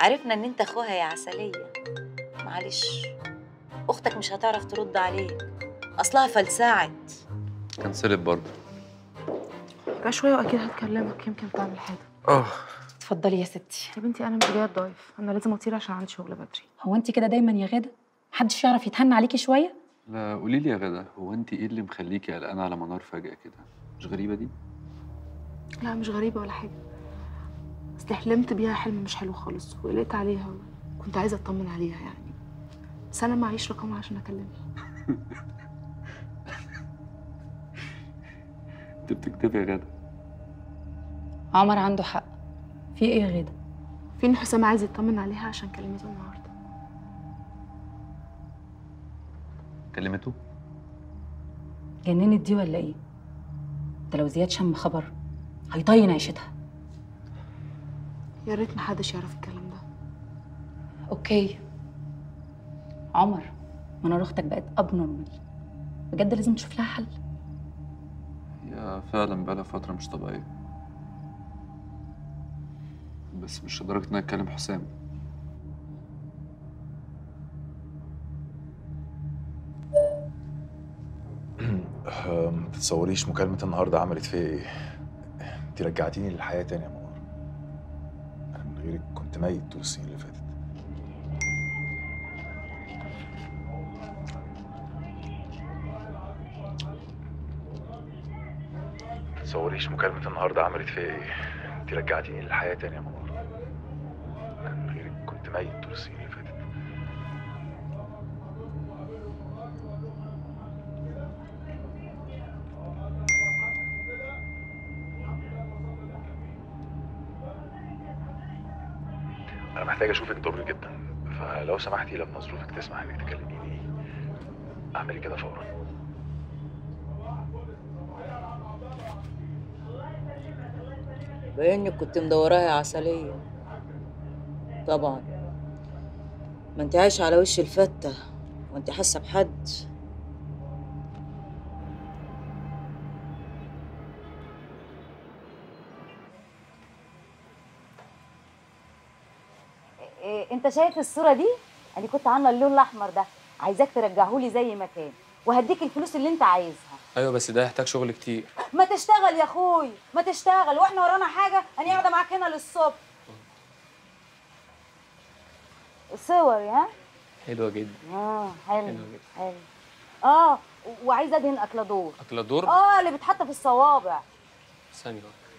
عرفنا ان انت اخوها يا عسليه معلش اختك مش هتعرف ترد عليك اصلها فلسعت كنسلت برضه بقى شويه واكيد هتكلمك يمكن تعمل حاجه اه اتفضلي يا ستي يا بنتي انا مش جايه الضيف انا لازم اطير عشان عندي شغل بدري هو انت كده دايما يا غاده محدش يعرف يتهنى عليكي شويه لا قولي لي يا غدا هو انت ايه اللي مخليكي قلقانه على منار فجاه كده مش غريبه دي لا مش غريبه ولا حاجه اصل حلمت بيها حلم مش حلو خالص وقلقت عليها وكنت عايزه اطمن عليها يعني بس انا معيش رقمها عشان اكلمها انت بتكتبي يا غدا عمر عنده حق في ايه يا غاده في ان حسام عايز يطمن عليها عشان كلمته النهارده كلمته جننت دي ولا ايه ده لو زياد شم خبر هيطين عيشتها يا ريت محدش يعرف الكلام ده اوكي عمر منار اختك بقت اب نورمال بجد لازم تشوف لها حل هي فعلا بقالها فتره مش طبيعيه بس مش لدرجه ان انا اتكلم حسام ما تتصوريش مكالمة النهاردة عملت فيا ايه انت رجعتيني للحياة تاني يا منور انا من غيرك كنت ميت طول السنين اللي فاتت ما تتصوريش مكالمة النهاردة عملت فيا ايه انت رجعتيني للحياة تاني يا منور انا من غيرك كنت ميت طول السنين اللي فاتت انا محتاج اشوفك ضروري جدا فلو سمحتي لما ظروفك تسمح انك تكلميني اعملي كده فورا بانك كنت مدوراها يا عسليه طبعا ما انت عايشه على وش الفته وانت حاسه بحد إيه انت شايف الصوره دي انا كنت عامله اللون الاحمر ده عايزاك ترجعهولي زي ما كان وهديك الفلوس اللي انت عايزها ايوه بس ده يحتاج شغل كتير ما تشتغل يا اخوي ما تشتغل واحنا ورانا حاجه انا قاعده معاك هنا للصبح صور ها حلوه جدا اه حلو حلوه جدا حلو اه وعايزه ادهن اكلادور اكلادور اه اللي بتحط في الصوابع ثانيه واحدة.